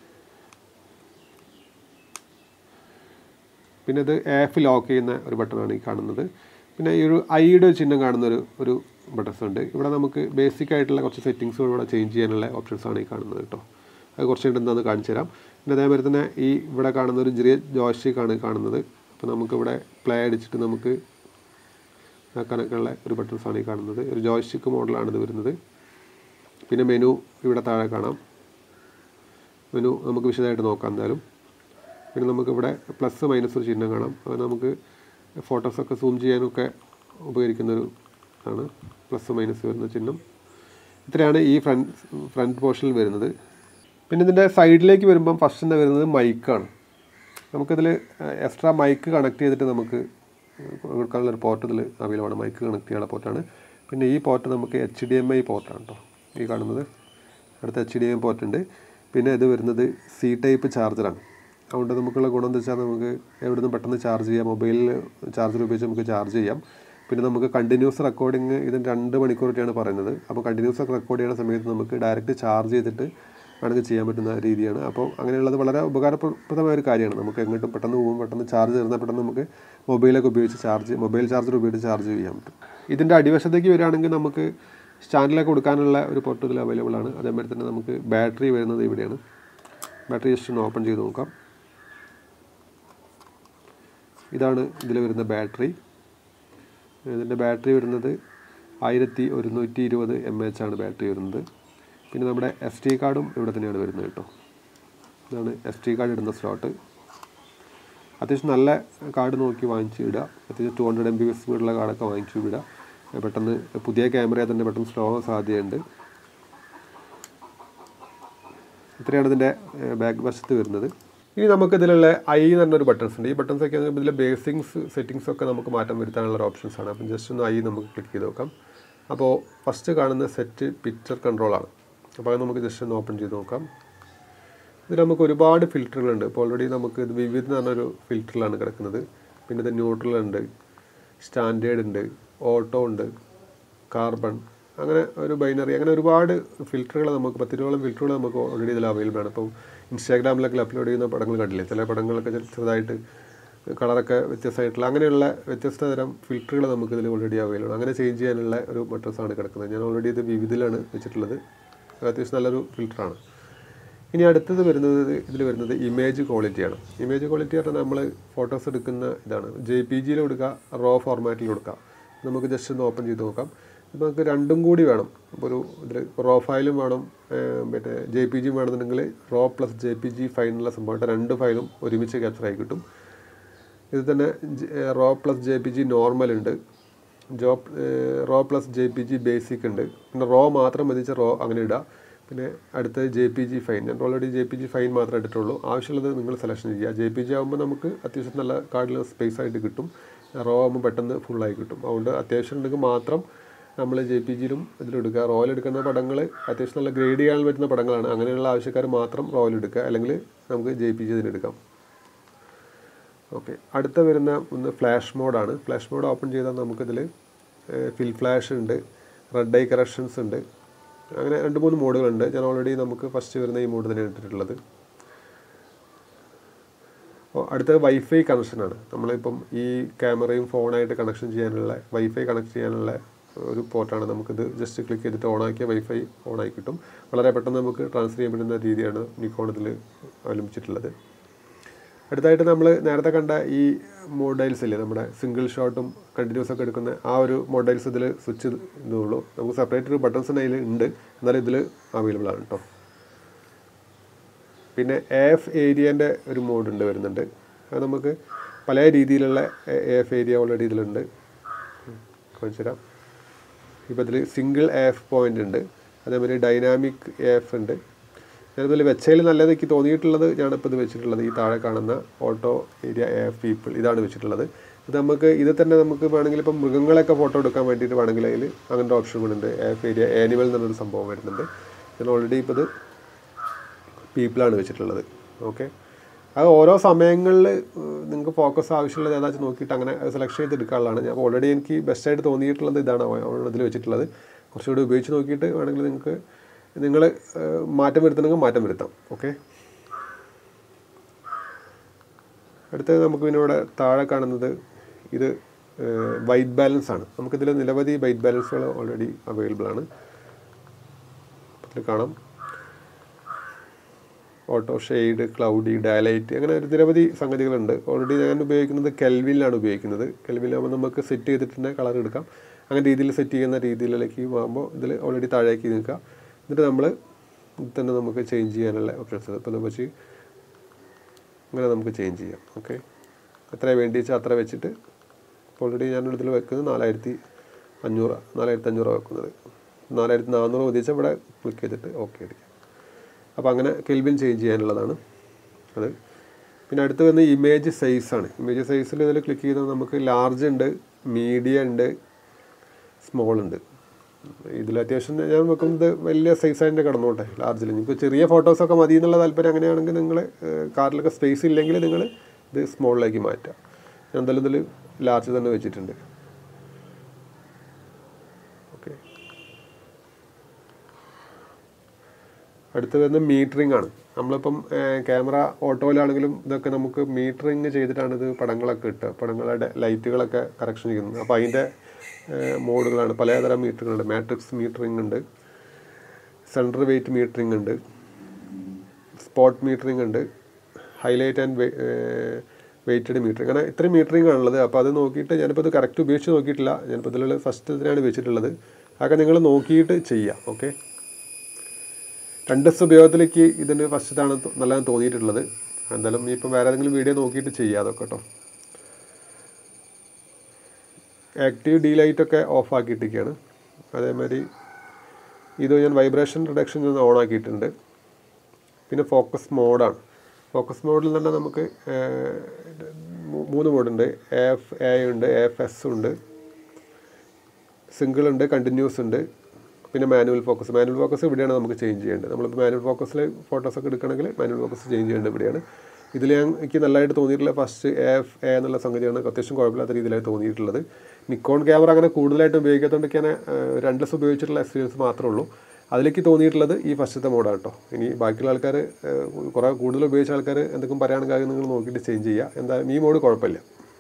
പിന്നെ ഇത് ആപ്പ് ലോക്ക് ചെയ്യുന്ന ഒരു ബട്ടണാണ് ഈ കാണുന്നത് പിന്നെ ഈ ഒരു ഐയുടെ ഒരു ചിഹ്നം കാണുന്ന ഒരു ഒരു ബട്ടൺസ് ഉണ്ട് ഇവിടെ നമുക്ക് ബേസിക് ആയിട്ടുള്ള കുറച്ച് സെറ്റിങ്സ് ഇവിടെ ചേഞ്ച് ചെയ്യാനുള്ള ഓപ്ഷൻസ് ആണ് ഈ കാണുന്നത് കേട്ടോ അത് കുറച്ച് കഴിഞ്ഞിട്ട് എന്താണെന്ന് കാണിച്ചു തരാം പിന്നെ അതേമാതിരി തന്നെ ഈ ഇവിടെ കാണുന്ന ഒരു ചെറിയ ജോയ്സ്റ്റിക്കാണ് കാണുന്നത് അപ്പോൾ നമുക്കിവിടെ പ്ലേ അടിച്ചിട്ട് നമുക്ക് ആക്കാനൊക്കെ ഉള്ള ഒരു ബട്ടൺസ് ആണ് ഈ കാണുന്നത് ഒരു ജോയ്സ്റ്റിക്ക് മോഡലാണ് ഇത് വരുന്നത് പിന്നെ മെനു ഇവിടെ താഴെ കാണാം മെനു നമുക്ക് വിശദമായിട്ട് നോക്കാം എന്തായാലും പിന്നെ നമുക്കിവിടെ പ്ലസ് മൈനസ് ഒരു ചിഹ്നം കാണാം അത് നമുക്ക് ഫോട്ടോസൊക്കെ സൂം ചെയ്യാനൊക്കെ ഉപകരിക്കുന്നൊരു ആണ് പ്ലസ് മൈനസ് വരുന്ന ചിഹ്നം ഇത്രയാണ് ഈ ഫ്രണ്ട് ഫ്രണ്ട് പോർഷനിൽ വരുന്നത് പിന്നെ ഇതിൻ്റെ സൈഡിലേക്ക് വരുമ്പം ഫസ്റ്റ് തന്നെ വരുന്നത് മൈക്കാണ് നമുക്കിതിൽ എക്സ്ട്രാ മൈക്ക് കണക്ട് ചെയ്തിട്ട് നമുക്ക് കൊടുക്കാനുള്ള ഒരു പോർട്ട് ഇതിൽ അവൈലബിൾ ആണ് മൈക്ക് കണക്ട് ചെയ്യാനുള്ള പോർട്ടാണ് പിന്നെ ഈ പോർട്ട് നമുക്ക് എച്ച് ഡി എം ഐ പോർട്ടാണ് കേട്ടോ ഈ കാണുന്നത് അടുത്ത എച്ച് ഡി എം പോർട്ട് ഉണ്ട് പിന്നെ ഇത് വരുന്നത് സി ടൈപ്പ് ചാർജറാണ് അതുകൊണ്ട് നമുക്കുള്ള ഗുണം എന്താ വെച്ചാൽ നമുക്ക് എവിടെ നിന്നും പെട്ടെന്ന് ചാർജ് ചെയ്യാം മൊബൈലിൽ ചാർജർ ഉപയോഗിച്ച് നമുക്ക് ചാർജ് ചെയ്യാം പിന്നെ നമുക്ക് കണ്ടിന്യൂസ് റെക്കോർഡിങ് ഇതിന് രണ്ട് മണിക്കൂറൊക്കെയാണ് പറയുന്നത് അപ്പോൾ കണ്ടിന്യൂസ് ഒക്കെ റെക്കോർഡ് ചെയ്യുന്ന സമയത്ത് നമുക്ക് ഡയറക്റ്റ് ചാർജ് ചെയ്തിട്ട് വേണമെങ്കിൽ ചെയ്യാൻ പറ്റുന്ന രീതിയാണ് അപ്പോൾ അങ്ങനെയുള്ളത് വളരെ ഉപകാരപ്രദമായ ഒരു കാര്യമാണ് നമുക്ക് എങ്ങോട്ടും പെട്ടെന്ന് പോകും പെട്ടെന്ന് ചാർജ് തീർന്നാൽ പെട്ടെന്ന് നമുക്ക് മൊബൈലൊക്കെ ഉപയോഗിച്ച് ചാർജ് മൊബൈൽ ചാർജർ ഉപയോഗിച്ച് ചാർജ് ചെയ്യാൻ പറ്റും ഇതിൻ്റെ അടിവശത്തേക്ക് വരികയാണെങ്കിൽ നമുക്ക് സ്റ്റാൻഡിലേക്ക് കൊടുക്കാനുള്ള ഒരു പോർട്ട് ഇതിൽ അവൈലബിൾ ആണ് അതേമാതിരി തന്നെ നമുക്ക് ബാറ്ററി വരുന്നത് ഇവിടെയാണ് ബാറ്ററി ജസ്റ്റ് ഒന്ന് ഓപ്പൺ ചെയ്ത് നോക്കാം ഇതാണ് ഇതിൽ വരുന്ന ബാറ്ററി ഇതിൻ്റെ ബാറ്ററി വരുന്നത് ആയിരത്തി ഒരുന്നൂറ്റി ഇരുപത് എം എച്ച് ആണ് ബാറ്ററി വരുന്നത് പിന്നെ നമ്മുടെ എസ് ടി കാർഡും ഇവിടെ തന്നെയാണ് വരുന്നത് കേട്ടോ ഇതാണ് എസ് ടി കാർഡ് ഇടുന്ന സ്ലോട്ട് അത്യാവശ്യം നല്ല കാർഡ് നോക്കി വാങ്ങിച്ച് ഇടുക അത്യാവശ്യം ടു ഹൺഡ്രഡ് എം ബി സ്പീഡുള്ള കാർഡൊക്കെ വാങ്ങിച്ചു വിടുക പെട്ടെന്ന് പുതിയ ക്യാമറയെ തന്നെ പെട്ടെന്ന് സ്ലോ ആവാൻ സാധ്യതയുണ്ട് ഇത്രയാണ് ഇതിൻ്റെ ബാക്ക് വശത്ത് വരുന്നത് ഇനി നമുക്ക് ഇതിലുള്ള ഐ എന്ന് പറഞ്ഞൊരു ബട്ടൺസ് ഉണ്ട് ഈ ബട്ടൺസ് ഒക്കെ ഇതിലെ ബേസിങ്സ് സെറ്റിങ്സ് ഒക്കെ നമുക്ക് മാറ്റം വരുത്താനുള്ള ഒരു ഓപ്ഷൻസ് ആണ് അപ്പം ജസ്റ്റ് ഒന്ന് ഐ നമുക്ക് ക്ലിക്ക് ചെയ്ത് നോക്കാം അപ്പോൾ ഫസ്റ്റ് കാണുന്ന സെറ്റ് പിക്ചർ കൺട്രോളാണ് അപ്പോൾ അത് നമുക്ക് ജസ്റ്റ് ഒന്ന് ഓപ്പൺ ചെയ്ത് നോക്കാം ഇതിൽ നമുക്ക് ഒരുപാട് ഫിൽറ്ററുകളുണ്ട് ഇപ്പോൾ ഓൾറെഡി നമുക്ക് ഇത് വിവിധ എന്ന് പറഞ്ഞൊരു ഫിൽറ്ററിലാണ് കിടക്കുന്നത് പിന്നെ ഇത് ന്യൂട്രൽ ഉണ്ട് സ്റ്റാൻഡേർഡ് ഉണ്ട് ഓട്ടോ ഉണ്ട് കാർബൺ അങ്ങനെ ഒരു ബൈനറി അങ്ങനെ ഒരുപാട് ഫിൽറ്ററുകൾ നമുക്ക് പത്തിരുപതോളം ഫിൽറ്ററുകൾ നമുക്ക് ഓൾറെഡി ഇതിൽ അവൈലബിൾ ആണ് ഇപ്പോൾ ഇൻസ്റ്റാഗ്രാമിലൊക്കെ അപ്ലോഡ് ചെയ്യുന്ന പടങ്ങൾ കണ്ടില്ലേ ചില പടങ്ങളൊക്കെ ചെറു- ചെറുതായിട്ട് കളറൊക്കെ വ്യത്യസ്തമായിട്ടുള്ള അങ്ങനെയുള്ള വ്യത്യസ്ത തരം ഫിൽറ്ററുകൾ നമുക്ക് ഇതിൽ ഓൾറെഡി അവൈലബിൾ ആണ് അങ്ങനെ ചേഞ്ച് ചെയ്യാനുള്ള ഒരു ബട്ടൺസാണ് കിടക്കുന്നത് ഞാൻ ഓൾറെഡി ഇത് വിവിധിലാണ് വെച്ചിട്ടുള്ളത് അത് അത്യാവശ്യം നല്ലൊരു ഫിൽറ്ററാണ് ഇനി അടുത്തത് വരുന്നത് ഇതിൽ വരുന്നത് ഇമേജ് ക്വാളിറ്റിയാണ് ഇമേജ് ക്വാളിറ്റി പറഞ്ഞാൽ നമ്മൾ ഫോട്ടോസ് എടുക്കുന്ന ഇതാണ് ജെ പി ജിയിൽ കൊടുക്കുക റോ ഫോർമാറ്റിൽ കൊടുക്കുക നമുക്ക് ജസ്റ്റ് ഒന്ന് ഓപ്പൺ ചെയ്ത് നോക്കാം ഇപ്പോൾ നമുക്ക് രണ്ടും കൂടി വേണം ഇപ്പോൾ ഒരു ഇതിൽ റോ ഫയലും വേണം ഏർ മറ്റേ ജെ പി ജിയും വേണമെന്നുണ്ടെങ്കിൽ raw plus J P G file എന്നുള്ള സംഭവമായിട്ട് രണ്ട് ഫയലും ഒരുമിച്ച് capture ആയി കിട്ടും ഇത് തന്നെ raw plus J P G normal ഉണ്ട് ജോ raw plus J P G basic ഉണ്ട് പിന്നെ റോ മാത്രം മതിച്ച റോ അങ്ങനെ ഇടുക പിന്നെ അടുത്ത ജെ പി ജി ഫൈൻ ഞാൻ already J P G fine മാത്രമേ എടുത്തിട്ടുള്ളൂ ആവശ്യമുള്ളത് നിങ്ങൾ സെലക്ഷൻ ചെയ്യുക ജെ പി ജി ആകുമ്പോൾ നമുക്ക് അത്യാവശ്യം നല്ല കാർഡിൽ സ്പേസ് ആയിട്ട് കിട്ടും റോ ആകുമ്പോൾ പെട്ടെന്ന് ഫുള്ളായി കിട്ടും അതുകൊണ്ട് അത്യാവശ്യം ഉണ്ടെങ്കിൽ മാത്രം നമ്മൾ ജെ പി ജിയിലും ഇതിലെടുക്കുക റോയിൽ എടുക്കുന്ന പടങ്ങൾ അത്യാവശ്യം നല്ല ഗ്രേഡ് ചെയ്യാൻ പറ്റുന്ന പടങ്ങളാണ് അങ്ങനെയുള്ള ആവശ്യക്കാർ മാത്രം റോയിൽ എടുക്കുക അല്ലെങ്കിൽ നമുക്ക് ജെ പി ജി ഇതിലെടുക്കാം ഓക്കെ അടുത്ത വരുന്ന ഒന്ന് ഫ്ലാഷ് മോഡാണ് ഫ്ലാഷ് മോഡ് ഓപ്പൺ ചെയ്താൽ നമുക്കിതിൽ ഫിൽ ഫ്ലാഷ് ഉണ്ട് റെഡ് ഐ കറക്ഷൻസ് ഉണ്ട് അങ്ങനെ രണ്ട് മൂന്ന് മോഡുകളുണ്ട് ഞാൻ ഓൾറെഡി നമുക്ക് ഫസ്റ്റ് വരുന്ന ഈ മോഡ് തന്നെയാണ് ഇട്ടിട്ടുള്ളത് അപ്പോൾ അടുത്തത് വൈഫൈ കണക്ഷനാണ് നമ്മളിപ്പം ഈ ക്യാമറയും ഫോണായിട്ട് കണക്ഷൻ ചെയ്യാനുള്ള വൈഫൈ കണക്ട് ചെയ്യാനുള്ള ഒരു പോർട്ടാണ് നമുക്കിത് ജസ്റ്റ് ക്ലിക്ക് ചെയ്തിട്ട് ഓണാക്കിയ വൈഫൈ ഓണായി കിട്ടും വളരെ പെട്ടെന്ന് നമുക്ക് ട്രാൻസ്ഫർ ചെയ്യാൻ പറ്റുന്ന രീതിയാണ് നിക്കോൺ ഇതിൽ അവലംബിച്ചിട്ടുള്ളത് അടുത്തായിട്ട് നമ്മൾ നേരത്തെ കണ്ട ഈ മൊഡൈൽസ് ഇല്ലേ നമ്മുടെ സിംഗിൾ ഷോട്ടും കണ്ടിന്യൂസ് ഒക്കെ എടുക്കുന്ന ആ ഒരു മൊഡൈൽസ് ഇതിൽ സ്വിച്ച് ഇതുള്ളൂ നമുക്ക് സെപ്പറേറ്റ് ഒരു ബട്ടൺസ് അതിൽ ഉണ്ട് എന്നാലും ഇതിൽ അവൈലബിൾ ആണ് കേട്ടോ പിന്നെ എഫ് ഏരിയൻ്റെ ഒരു മോഡ് ഉണ്ട് വരുന്നുണ്ട് അത് നമുക്ക് പല രീതിയിലുള്ള എഫ് ഏരിയ ഓൾറെഡി ഇതിലുണ്ട് കാണിച്ചു തരാം ഇപ്പോൾ ഇതിൽ സിംഗിൾ എഫ് പോയിന്റ് ഉണ്ട് അതേമാതിരി ഡൈനാമിക് എഫ് ഉണ്ട് ഞാനിതിൽ വെച്ചതിൽ നല്ലത് എനിക്ക് തോന്നിയിട്ടുള്ളത് ഞാനിപ്പോൾ ഇത് വെച്ചിട്ടുള്ളത് ഈ താഴെ കാണുന്ന ഓട്ടോ ഏരിയ എഫ് പീപ്പിൾ ഇതാണ് വെച്ചിട്ടുള്ളത് ഇത് നമുക്ക് ഇത് തന്നെ നമുക്ക് വേണമെങ്കിൽ ഇപ്പം മൃഗങ്ങളൊക്കെ ഫോട്ടോ എടുക്കാൻ വേണ്ടിയിട്ട് വേണമെങ്കിൽ അതിൽ അങ്ങനത്തെ ഓപ്ഷൻ കൂടെ ഉണ്ട് എഫ് ഏരിയ ആനിമൽ എന്നൊരു സംഭവം വരുന്നുണ്ട് ഞാൻ ഓൾറെഡി ഇപ്പോൾ ഇത് പീപ്പിളാണ് വെച്ചിട്ടുള്ളത് ഓക്കെ അത് ഓരോ സമയങ്ങളിൽ നിങ്ങൾക്ക് ഫോക്കസ് ആവശ്യമുള്ളത് ഏതാச்சுം നോക്കിയിട്ട് അങ്ങനെ സെലക്ട് ചെയ്ത് എടുക്കാനുള്ളതാണ് ഞാൻ ഓൾറെഡി എനിക്ക് ബെസ്റ്റായിട്ട് തോന്നിയിട്ടുള്ളത് ഇതാണ് ഇതിൽ വെച്ചിട്ടുള്ളത് കുറച്ചുകൂടി ഉപയോഗിച്ച് നോക്കിയിട്ട് വേണമെങ്കിൽ നിങ്ങൾക്ക് നിങ്ങൾ മാറ്റം വരുത്തണമെങ്കിൽ മാറ്റം വരുത്താം ഓക്കെ അടുത്തത് നമുക്ക് പിന്നെ ഇവിടെ താഴെ കാണുന്നത് ഇത് വൈറ്റ് ബാലൻസ് ആണ് നമുക്കിതിൽ നിരവധി വൈറ്റ് ബാലൻസുകൾ ഓൾറെഡി അവൈലബിൾ ആണ് ഇതിൽ കാണാം ഓട്ടോ ഷെയ്ഡ് ക്ലൗഡി ഡയലൈറ്റ് അങ്ങനെ ഒരു നിരവധി സംഗതികളുണ്ട് ഓൾറെഡി ഞാൻ ഉപയോഗിക്കുന്നത് കെൽവിനിലാണ് ഉപയോഗിക്കുന്നത് കെൽവിനിലാകുമ്പോൾ നമുക്ക് സെറ്റ് ചെയ്തിട്ട് തന്നെ കളർ എടുക്കാം അങ്ങനെ രീതിയിൽ സെറ്റ് ചെയ്യുന്ന രീതിയിലേക്ക് ആകുമ്പോൾ ഇതിൽ ഓൾറെഡി താഴേക്ക് നിൽക്കുക എന്നിട്ട് നമ്മൾ ഇത് തന്നെ നമുക്ക് ചേഞ്ച് ചെയ്യാനുള്ള ഓപ്ഷൻസ് ഇപ്പോൾ വെച്ച് അങ്ങനെ നമുക്ക് ചേഞ്ച് ചെയ്യാം ഓക്കെ എത്ര വേണ്ടി വെച്ചാൽ അത്ര വെച്ചിട്ട് ഓൾറെഡി ഞാൻ ഇതിൽ വെക്കുന്നത് നാലായിരത്തി അഞ്ഞൂറ് നാലായിരത്തി അഞ്ഞൂറ് വെക്കുന്നത് നാലായിരത്തി നാനൂറ് മതിച്ചാൽ ഇവിടെ ക്ലിക്ക് ചെയ്തിട്ട് ഓക്കെ അടിക്കാം അപ്പോൾ അങ്ങനെ കെൽവിൻ ചേഞ്ച് ചെയ്യാനുള്ളതാണ് അത് പിന്നെ അടുത്ത് വന്ന് ഇമേജ് സൈസാണ് ഇമേജ് സൈസിൽ ഇതിൽ ക്ലിക്ക് ചെയ്താൽ നമുക്ക് ലാർജ് ഉണ്ട് മീഡിയം ഉണ്ട് സ്മോൾ ഉണ്ട് ഇതിൽ അത്യാവശ്യം ഞാൻ വെക്കുന്നത് വലിയ സൈസായിട്ട് കിടന്നോട്ടെ ലാർജിൽ നിങ്ങൾക്ക് ചെറിയ ഫോട്ടോസൊക്കെ മതി എന്നുള്ള താല്പര്യം അങ്ങനെയാണെങ്കിൽ നിങ്ങൾ കാറിലൊക്കെ സ്പേസ് ഇല്ലെങ്കിൽ നിങ്ങൾ ഇത് സ്മോളിലേക്ക് മാറ്റാം ഞാൻ എന്തായാലും ഇതിൽ ലാർജ് തന്നെ വെച്ചിട്ടുണ്ട് ഓക്കെ അടുത്ത് വരുന്നത് മീറ്ററിംഗ് ആണ് നമ്മളിപ്പം ക്യാമറ ഓട്ടോയിലാണെങ്കിലും ഇതൊക്കെ നമുക്ക് മീറ്ററിങ് ചെയ്തിട്ടാണ് ഇത് പടങ്ങളൊക്കെ ഇട്ട് പടങ്ങളുടെ ലൈറ്റുകളൊക്കെ കറക്ഷൻ ചെയ്യുന്നത് അപ്പോൾ അതിൻ്റെ മോഡുകളാണ് പലതരം മീറ്ററുകളുണ്ട് മാട്രിക്സ് മീറ്ററിംഗ് ഉണ്ട് സെൻട്രൽ വെയിറ്റ് മീറ്ററിംഗ് ഉണ്ട് സ്പോട്ട് മീറ്ററിംഗ് ഉണ്ട് ഹൈലൈറ്റ് ആൻഡ് വെയിറ്റഡ് മീറ്ററിംഗ് അങ്ങനെ ഇത്രയും മീറ്ററിംഗ് ആണുള്ളത് അപ്പോൾ അത് നോക്കിയിട്ട് ഞാനിപ്പോൾ ഇത് കറക്റ്റ് ഉപയോഗിച്ച് നോക്കിയിട്ടില്ല ഞാനിപ്പോൾ ഇതിലുള്ള ഫസ്റ്റ് ഇതിനാണ് വെച്ചിട്ടുള്ളത് അതൊക്കെ നിങ്ങൾ നോക്കിയിട്ട് ചെയ്യാം ഓക്കെ രണ്ട് ദിവസം ഉപയോഗത്തിലേക്ക് ഇതിന് ഫസ്റ്റാണ് നല്ലതെന്ന് തോന്നിയിട്ടുള്ളത് എന്തായാലും ഇപ്പം വേറെ ഏതെങ്കിലും വീഡിയോ നോക്കിയിട്ട് ചെയ്യാം അതൊക്കെ കേട്ടോ ആക്റ്റീവ് ഡി ലൈറ്റ് ഒക്കെ ഓഫ് ആക്കിയിട്ടൊക്കെയാണ് അതേമാതിരി ഇത് ഞാൻ വൈബ്രേഷൻ റിഡക്ഷൻ ഞാൻ ഓൺ ആക്കിയിട്ടുണ്ട് പിന്നെ ഫോക്കസ് മോഡാണ് ഫോക്കസ് മോഡിൽ തന്നെ നമുക്ക് ഏഹ്, മൂ- മൂന്ന് മോഡുണ്ട് എഫ് എ ഉണ്ട് എഫ് എസ് ഉണ്ട് സിംഗിൾ ഉണ്ട് കണ്ടിന്യൂസ് ഉണ്ട് പിന്നെ മാനുവൽ ഫോക്കസ് മാനുവൽ ഫോക്കസ് ഇവിടെയാണ് നമുക്ക് ചേഞ്ച് ചെയ്യേണ്ടത് നമ്മളിപ്പോൾ മാനുവൽ ഫോക്കസിൽ ഫോട്ടോസൊക്കെ എടുക്കണമെങ്കിൽ മാനുവൽ ഫോക്കസ് ചേഞ്ച് ചെയ്യേണ്ടത് ഇവിടെയാണ് ഇതിൽ ഞാൻ എനിക്ക് നല്ലതായിട്ട് തോന്നിയിട്ടുള്ള ഫസ്റ്റ് എഫ് എ എന്നുള്ള സംഗതിയാണ് അത്യാവശ്യം കുഴപ്പമില്ലാത്ത രീതിയിലായി തോന്നിയിട്ടുള്ളത് നിക്കോൺ ക്യാമറ അങ്ങനെ കൂടുതലായിട്ട് ഉപയോഗിക്കാത്തതുകൊണ്ട് ഞാൻ രണ്ട് ദിവസം ഉപയോഗിച്ചിട്ടുള്ള എക്സ്പീരിയൻസ് മാത്രമേ ഉള്ളൂ അതിലേക്ക് തോന്നിയിട്ടുള്ളത് ഈ ഫസ്റ്റത്തെ മോഡാണ് കേട്ടോ ഇനി ബാക്കിയുള്ള ആൾക്കാർ കുറേ കൂടുതൽ ഉപയോഗിച്ച ആൾക്കാർ എന്തെങ്കിലും പറയുകയാണെങ്കിൽ നിങ്ങൾ നോക്കിയിട്ട് ചേഞ്ച് ചെയ്യുക എന്തായാലും ഈ മോഡ് കുഴപ്പമില്ല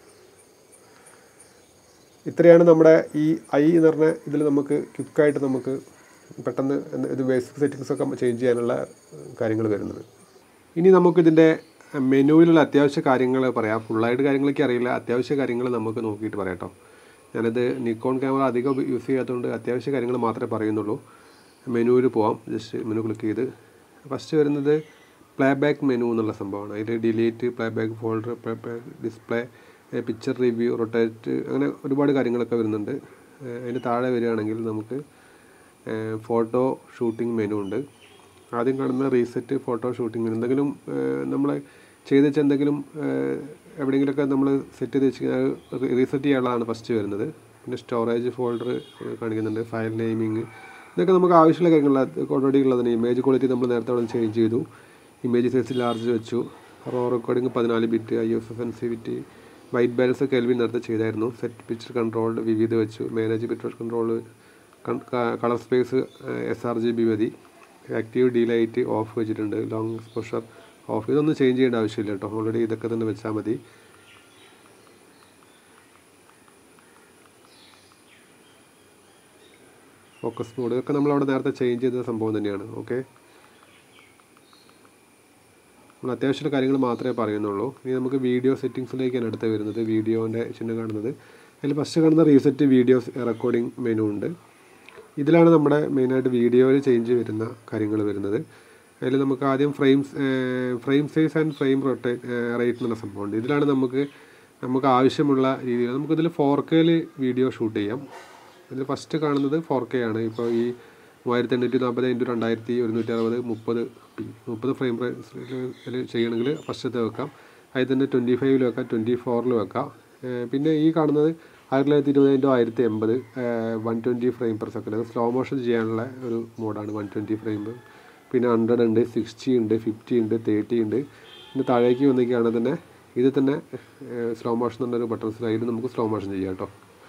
ഇത്രയാണ് നമ്മുടെ ഈ ഐ എന്ന് പറഞ്ഞ ഇതിൽ നമുക്ക് ക്വിക്കായിട്ട് നമുക്ക് പെട്ടെന്ന് എന്ത് ഇത് ബേസിക് സെറ്റിങ്സ് ഒക്കെ ചേഞ്ച് ചെയ്യാനുള്ള കാര്യങ്ങൾ വരുന്നത് ഇനി നമുക്കിതിൻ്റെ മെനുവിലുള്ള അത്യാവശ്യ കാര്യങ്ങൾ പറയാം ഫുള്ളായിട്ട് കാര്യങ്ങളൊക്കെ അറിയില്ല അത്യാവശ്യ കാര്യങ്ങൾ നമുക്ക് നോക്കിയിട്ട് പറയാം കേട്ടോ ഞാനത് നിക്കോൺ ക്യാമറ അധികം യൂസ് ചെയ്യാത്തതുകൊണ്ട് അത്യാവശ്യ കാര്യങ്ങൾ മാത്രമേ പറയുന്നുള്ളൂ മെനുവിൽ പോവാം ജസ്റ്റ് മെനു ക്ലിക്ക് ചെയ്ത് ഫസ്റ്റ് വരുന്നത് പ്ലേ ബാക്ക് മെനു എന്നുള്ള സംഭവമാണ് അതിൽ delete playback folder playback display picture review rotate അങ്ങനെ ഒരുപാട് കാര്യങ്ങളൊക്കെ വരുന്നുണ്ട് ഏഹ് അതിൻ്റെ താഴെ വരികയാണെങ്കിൽ നമുക്ക് ഫോട്ടോ ഷൂട്ടിംഗ് മെനു ഉണ്ട് ആദ്യം കാണുന്ന റീസെറ്റ് ഫോട്ടോ ഷൂട്ടിംഗ് മെനു എന്തെങ്കിലും നമ്മൾ ചെയ്ത് വെച്ച എന്തെങ്കിലും ഏഹ് എവിടെയെങ്കിലുമൊക്കെ നമ്മൾ സെറ്റ് ചെയ്ത് വെച്ച് റീസെറ്റ് ചെയ്യാനുള്ളതാണ് ഫസ്റ്റ് വരുന്നത് പിന്നെ സ്റ്റോറേജ് ഫോൾഡർ കാണിക്കുന്നുണ്ട് ഫയൽ നെയിമിങ് ഇതൊക്കെ നമുക്ക് ആവശ്യമുള്ള കാര്യങ്ങൾ ഓൾറെഡി ഉള്ളതിന് ഇമേജ് ക്വാളിറ്റി നമ്മൾ നേരത്തെ അവിടെ ചേഞ്ച് ചെയ്തു ഇമേജ് സൈസ് ലാർജ് വെച്ചു റോ റെക്കോർഡിംഗ് പതിനാല് bit I S sensitivity white balance kelvin നേരത്തെ ചെയ്തായിരുന്നു സെറ്റ് പിക്ചർ കൺട്രോൾ വിവിധ വെച്ചു manage picture control colour space S R G B മതി ആക്റ്റീവ് ഡി ലൈറ്റ് ഓഫ് വെച്ചിട്ടുണ്ട് ലോങ് എക്സ്പോഷർ ഓഫ് ഇതൊന്നും change ചെയ്യേണ്ട ആവശ്യമില്ല കേട്ടോ ഓൾറെഡി ഇതൊക്കെ തന്നെ വെച്ചാൽ മതി ഫോക്കസ് മോഡ് ഇതൊക്കെ നമ്മൾ അവിടെ നേരത്തെ ചേഞ്ച് ചെയ്ത സംഭവം തന്നെയാണ് ഓക്കെ നമ്മൾ അത്യാവശ്യമുള്ള കാര്യങ്ങൾ മാത്രമേ പറയുന്നുള്ളൂ ഇനി നമുക്ക് വീഡിയോ സെറ്റിങ്സിലേക്കാണ് അടുത്ത് വരുന്നത് വീഡിയോൻ്റെ ചിഹ്നം കാണുന്നത് അതിൽ ഫസ്റ്റ് കാണുന്ന റീസെറ്റ് വീഡിയോ റെക്കോർഡിംഗ് മെനു ഉണ്ട് ഇതിലാണ് നമ്മുടെ മെയിനായിട്ട് വീഡിയോയിൽ ചേഞ്ച് വരുന്ന കാര്യങ്ങൾ വരുന്നത് അതിൽ നമുക്ക് ആദ്യം frames frame size and frame rotate rate എന്നുള്ള സംഭവമുണ്ട് ഇതിലാണ് നമുക്ക് നമുക്ക് ആവശ്യമുള്ള രീതിയിൽ നമുക്കിതിൽ ഫോർ കെയിൽ വീഡിയോ ഷൂട്ട് ചെയ്യാം ഇതിൽ ഫസ്റ്റ് കാണുന്നത് ഫോർ കെ ആണ് ഇപ്പോൾ ഈ മൂവായിരത്തി എണ്ണൂറ്റി നാൽപ്പത് ഇൻറ്റു രണ്ടായിരത്തി ഒരുന്നൂറ്റി അറുപത് മുപ്പത് പി മുപ്പത് ഫ്രെയിം ചെയ്യണമെങ്കിൽ ഫസ്റ്റത്തെ വെക്കാം അതിൽ തന്നെ ട്വൻറ്റി ഫൈവിൽ വെക്കാം ട്വൻറ്റി ഫോറിൽ വെക്കാം ഏഹ് പിന്നെ ഈ കാണുന്നത് ആയിരത്തി തൊള്ളായിരത്തി ഇരുപത് ഇൻറ്റു ആയിരത്തി എൺപത് one twenty frame per second അത് സ്ലോ മോഷൻ ചെയ്യാനുള്ള ഒരു മോഡാണ് വൺ ട്വൻറ്റി ഫ്രെയിം പിന്നെ ഹൺഡ്രഡ് ഉണ്ട് സിക്സ്റ്റി ഉണ്ട് ഫിഫ്റ്റി ഉണ്ട് തേർട്ടി ഉണ്ട് പിന്നെ താഴേക്ക് വന്നിരിക്കുകയാണെങ്കിൽ തന്നെ ഇത് തന്നെ സ്ലോ മോഷൻ എന്നൊരു ബട്ടൺ സ്ലൈഡ് നമുക്ക് സ്ലോ മോഷൻ ചെയ്യാം കേട്ടോ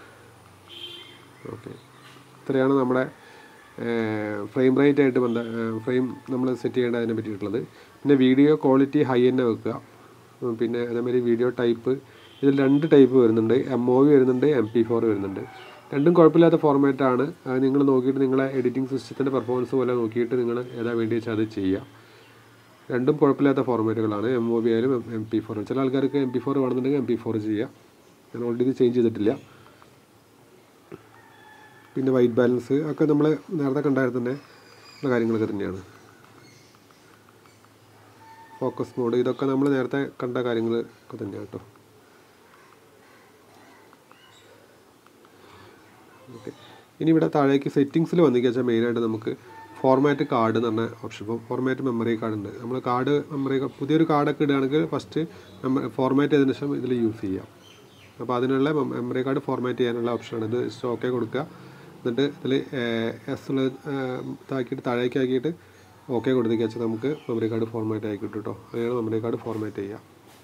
ഓക്കെ ഇത്രയാണ് നമ്മുടെ ഫ്രെയിം റേറ്റ് ആയിട്ട് ബന്ധ ഫ്രെയിം നമ്മൾ സെറ്റ് ചെയ്യേണ്ട അതിനെ പറ്റിയിട്ടുള്ളത് പിന്നെ വീഡിയോ ക്വാളിറ്റി ഹൈ തന്നെ വെക്കുക ഉം, പിന്നെ അതേമാതിരി വീഡിയോ ടൈപ്പ് ഇതിൽ രണ്ട് ടൈപ്പ് വരുന്നുണ്ട് എം ഒ വി വരുന്നുണ്ട് എം പി ഫോർ വരുന്നുണ്ട് രണ്ടും കുഴപ്പമില്ലാത്ത ഫോർമാറ്റാണ് അത് നിങ്ങൾ നോക്കിയിട്ട് നിങ്ങളെ എഡിറ്റിംഗ് സിസ്റ്റത്തിൻ്റെ പെർഫോമൻസ് പോലെ നോക്കിയിട്ട് നിങ്ങൾ ഏതാ വേണ്ടി വെച്ചാൽ അത് ചെയ്യുക രണ്ടും കുഴപ്പമില്ലാത്ത ഫോർമാറ്റുകളാണ് എം ഒ ബി ആയാലും എം പി ഫോർ ചില ആൾക്കാർക്ക് എം പി ഫോർ വേണമെന്നുണ്ടെങ്കിൽ എം പി ഫോർ ചെയ്യാം ഞാൻ ഓൾറെഡി ഇത് ചേഞ്ച് ചെയ്തിട്ടില്ല പിന്നെ വൈറ്റ് ബാലൻസ് ഒക്കെ നമ്മൾ നേരത്തെ കണ്ടായിരുന്നു തന്നെ ഉള്ള കാര്യങ്ങളൊക്കെ തന്നെയാണ് ഫോക്കസ് മോഡ് ഇതൊക്കെ നമ്മൾ നേരത്തെ കണ്ട കാര്യങ്ങൾ ഒക്കെ തന്നെയാണ് കേട്ടോ ഓക്കെ ഇനി ഇവിടെ താഴേക്ക് സെറ്റിങ്സിൽ വന്നിക്കുക വെച്ചാൽ മെയിനായിട്ട് നമുക്ക് ഫോർമാറ്റ് കാർഡ് എന്ന് പറഞ്ഞ ഓപ്ഷൻ ഇപ്പോൾ ഫോർമാറ്റ് മെമ്മറി കാർഡ് ഉണ്ട് നമ്മൾ കാർഡ് മെമ്മറി പുതിയൊരു കാർഡൊക്കെ ഇടുകയാണെങ്കിൽ ഫസ്റ്റ് ഫോർമാറ്റ് ചെയ്തതിന് ശേഷം ഇതിൽ യൂസ് ചെയ്യാം അപ്പോൾ അതിനുള്ള മെമ്മറി കാർഡ് ഫോർമാറ്റ് ചെയ്യാനുള്ള ഓപ്ഷനാണ് ഇത് ജസ്റ്റ് ഓക്കെ കൊടുക്കുക എന്നിട്ട് ഇതിൽ എസ് ഉള്ള ഇതാക്കിയിട്ട് താഴേക്ക് ആക്കിയിട്ട് ഓക്കെ കൊടുത്തേക്ക് വെച്ചാൽ നമുക്ക് മെമ്മറി കാർഡ് ഫോർമാറ്റ് ആക്കി കിട്ടും കേട്ടോ അങ്ങനെയാണ് മെമ്മറി കാർഡ് ഫോർമാറ്റ് ചെയ്യുക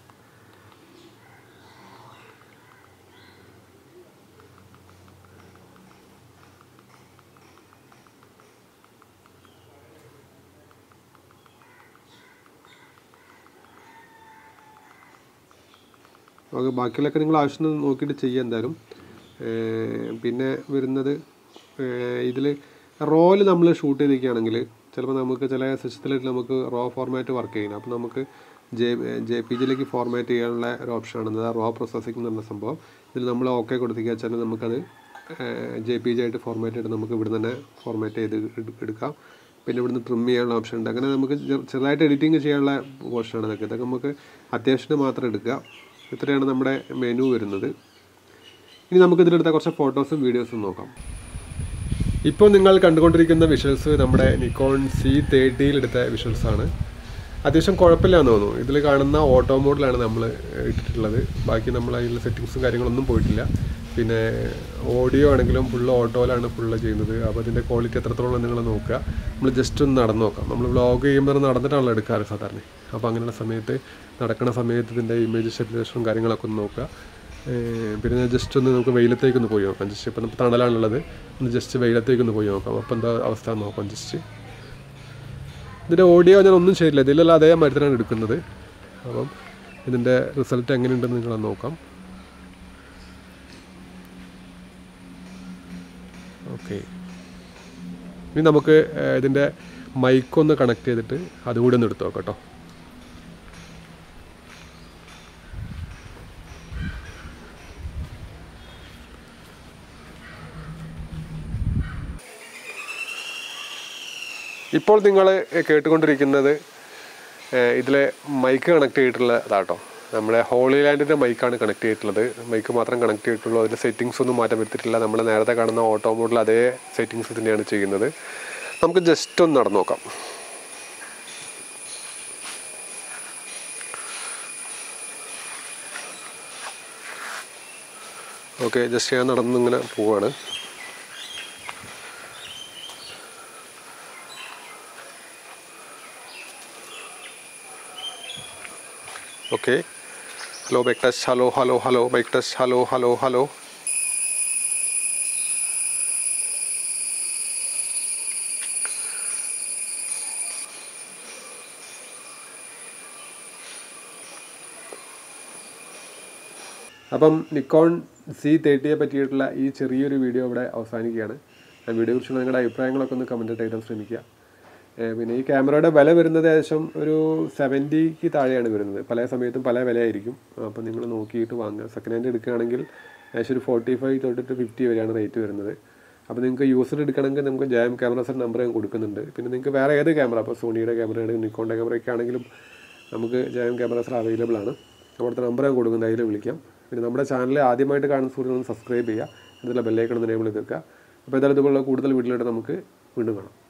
ഓക്കെ ബാക്കിയുള്ളതൊക്കെ നിങ്ങൾ ആവശ്യം നോക്കിയിട്ട് ചെയ്യുക എന്തായാലും ഏർ പിന്നെ വരുന്നത് ഇതിൽ റോയിൽ നമ്മൾ ഷൂട്ട് ചെയ്തിരിക്കുകയാണെങ്കിൽ ചിലപ്പോൾ നമുക്ക് ചില സിസ്റ്റത്തിൽ നമുക്ക് റോ ഫോർമാറ്റ് വർക്ക് ചെയ്യില്ല അപ്പോൾ നമുക്ക് ജെ ജെ പി ജിയിലേക്ക് ഫോർമാറ്റ് ചെയ്യാനുള്ള ഒരു ഓപ്ഷനാണ് അത് റോ പ്രോസസ്സിംഗ് എന്ന് പറഞ്ഞ സംഭവം ഇതിൽ നമ്മൾ ഓക്കെ കൊടുത്തിക്കുക വെച്ചാൽ നമുക്കത് ജെ പി ജി ആയിട്ട് ഫോർമാറ്റ് ചെയ്ത് നമുക്ക് ഇവിടെ തന്നെ ഫോർമാറ്റ് ചെയ്ത് എടു- എടുക്കാം പിന്നെ ഇവിടുന്ന് ട്രിം ചെയ്യാനുള്ള ഓപ്ഷൻ ഉണ്ട് അങ്ങനെ നമുക്ക് ചെറു- ചെറുതായിട്ട് എഡിറ്റിംഗ് ചെയ്യാനുള്ള പോർഷനാണ് ഇതൊക്കെ ഇതൊക്കെ നമുക്ക് അത്യാവശ്യത്തിന് മാത്രം എടുക്കുക ഇത്രയാണ് നമ്മുടെ മെനു വരുന്നത് ഇനി നമുക്ക് ഇതിലെടുത്ത കുറച്ച് ഫോട്ടോസും വീഡിയോസും നോക്കാം ഇപ്പോൾ നിങ്ങൾ കണ്ടുകൊണ്ടിരിക്കുന്ന വിഷ്വൽസ് നമ്മുടെ നിക്കോൺ സി തേർട്ടിയിൽ എടുത്ത വിഷ്വൽസ് ആണ് അത്യാവശ്യം കുഴപ്പമില്ലാന്ന് തോന്നുന്നു ഇതിൽ കാണുന്ന ഓട്ടോ മോഡിലാണ് നമ്മൾ ഇട്ടിട്ടുള്ളത് ബാക്കി നമ്മൾ അതിൽ സെറ്റിങ്സും കാര്യങ്ങളൊന്നും പോയിട്ടില്ല പിന്നെ ഓഡിയോ ആണെങ്കിലും ഫുള്ള് ഓട്ടോയിലാണ് ഫുള്ള് ചെയ്യുന്നത് അപ്പോൾ അതിൻ്റെ ക്വാളിറ്റി എത്രത്തോളം നിങ്ങൾ നോക്കുക നമ്മൾ ജസ്റ്റ് ഒന്ന് നടന്നു നോക്കാം നമ്മൾ വ്ളോഗ് ചെയ്യുമ്പോൾ നടന്നിട്ടാണല്ലോ എടുക്കാറ് സാധാരണ അപ്പോൾ അങ്ങനെയുള്ള സമയത്ത് നടക്കുന്ന സമയത്ത് ഇതിൻ്റെ ഇമേജ് സെപ്പറേഷനും കാര്യങ്ങളൊക്കെ ഒന്ന് നോക്കുക ഏഹ് പിന്നെ ജസ്റ്റ് ഒന്ന് നമുക്ക് വെയിലത്തേക്ക് ഒന്ന് പോയി നോക്കാം ജസ്റ്റ് ഇപ്പം നമുക്ക് തണലാണുള്ളത് ഒന്ന് ജസ്റ്റ് വെയിലത്തേക്ക് ഒന്ന് പോയി നോക്കാം അപ്പോൾ എന്താ അവസ്ഥ എന്ന് നോക്കാം ജസ്റ്റ് ഇതിൻ്റെ ഓഡിയോ ഞാൻ ഒന്നും ചെയ്തില്ല ഇതിലെല്ലാം അതേ മരുത്തിനാണ് എടുക്കുന്നത് അപ്പം ഇതിൻ്റെ റിസൾട്ട് എങ്ങനെയുണ്ടെന്ന് നിങ്ങളൊന്ന് നോക്കാം ഓക്കെ ഇനി നമുക്ക് ഏഹ്, ഇതിൻ്റെ മൈക്കൊന്ന് കണക്ട് ചെയ്തിട്ട് അതുകൂടി ഒന്ന് എടുത്ത് നോക്കാം കേട്ടോ ഇപ്പോൾ നിങ്ങൾ കേട്ടുകൊണ്ടിരിക്കുന്നത് ഇതിലെ മൈക്ക് കണക്ട് ചെയ്തിട്ടുള്ള ഇതാട്ടോ നമ്മുടെ ഹോളി ലാൻഡിൻ്റെ മൈക്കാണ് കണക്ട് ചെയ്തിട്ടുള്ളത് മൈക്ക് മാത്രം കണക്ട് ചെയ്തിട്ടുള്ളൂ അതിൻ്റെ സെറ്റിങ്സ് ഒന്നും മാറ്റം വരുത്തിയിട്ടില്ല നമ്മൾ നേരത്തെ കാണുന്ന ഓട്ടോ മോഡിൽ അതേ സെറ്റിങ്സ് തന്നെയാണ് ചെയ്യുന്നത് നമുക്ക് ജസ്റ്റ് ഒന്ന് നടന്നു നോക്കാം ഓക്കെ ജസ്റ്റ് ഞാൻ നടന്ന് ഇങ്ങനെ പോവാണ് okay hello bike touch hello hello hello bike touch hello hello hello അപ്പം നിക്കോൺ സി തേർട്ടിയെ പറ്റിയിട്ടുള്ള ഈ ചെറിയൊരു വീഡിയോ ഇവിടെ അവസാനിക്കുകയാണ് ആ വീഡിയോ കുറിച്ചുള്ള നിങ്ങളുടെ അഭിപ്രായങ്ങളൊക്കെ ഒന്ന് കമൻറ്റ് ചെയ്താൽ ശ്രമിക്കുക ഏഹ് പിന്നെ ഈ ക്യാമറയുടെ വില വരുന്നത് ഏകദേശം ഒരു സെവൻറ്റിക്ക് താഴെയാണ് വരുന്നത് പല സമയത്തും പല വിലയായിരിക്കും അപ്പോൾ നിങ്ങൾ നോക്കിയിട്ട് വാങ്ങുക സെക്കൻഡ് ഹാൻഡ് എടുക്കുകയാണെങ്കിൽ ഏകദേശം ഒരു ഫോർട്ടി ഫൈവ് തൊട്ടിട്ട് ഫിഫ്റ്റി വരെയാണ് റേറ്റ് വരുന്നത് അപ്പോൾ നിങ്ങൾക്ക് യൂസർ എടുക്കണമെങ്കിൽ നമുക്ക് ജയം ക്യാമറസിൻ്റെ നമ്പർ ഞാൻ കൊടുക്കുന്നുണ്ട് പിന്നെ നിങ്ങൾക്ക് വേറെ ഏത് ക്യാമറ അപ്പോൾ സോണിയുടെ ക്യാമറയാണ് നിക്കോണിൻ്റെ ക്യാമറയൊക്കെ ആണെങ്കിലും നമുക്ക് ജയം ക്യാമറസ് അവൈലബിൾ ആണ് അവിടുത്തെ നമ്പർ ഞാൻ കൊടുക്കുന്നത് അതിൽ വിളിക്കാം പിന്നെ നമ്മുടെ ചാനൽ ആദ്യമായിട്ട് കാണുന്ന സുഹൃത്തുക്കൾ സബ്സ്ക്രൈബ് ചെയ്യുക ഇതിലെ ബെല്ലൈക്കണം എനേബിൾ ചെയ്ത് വെക്കുക അപ്പോൾ ഏതായാലും ഇതുപോലുള്ള കൂടുതൽ വീഡിയോയിലൂടെ നമുക്ക് വീണ്ടും കാണാം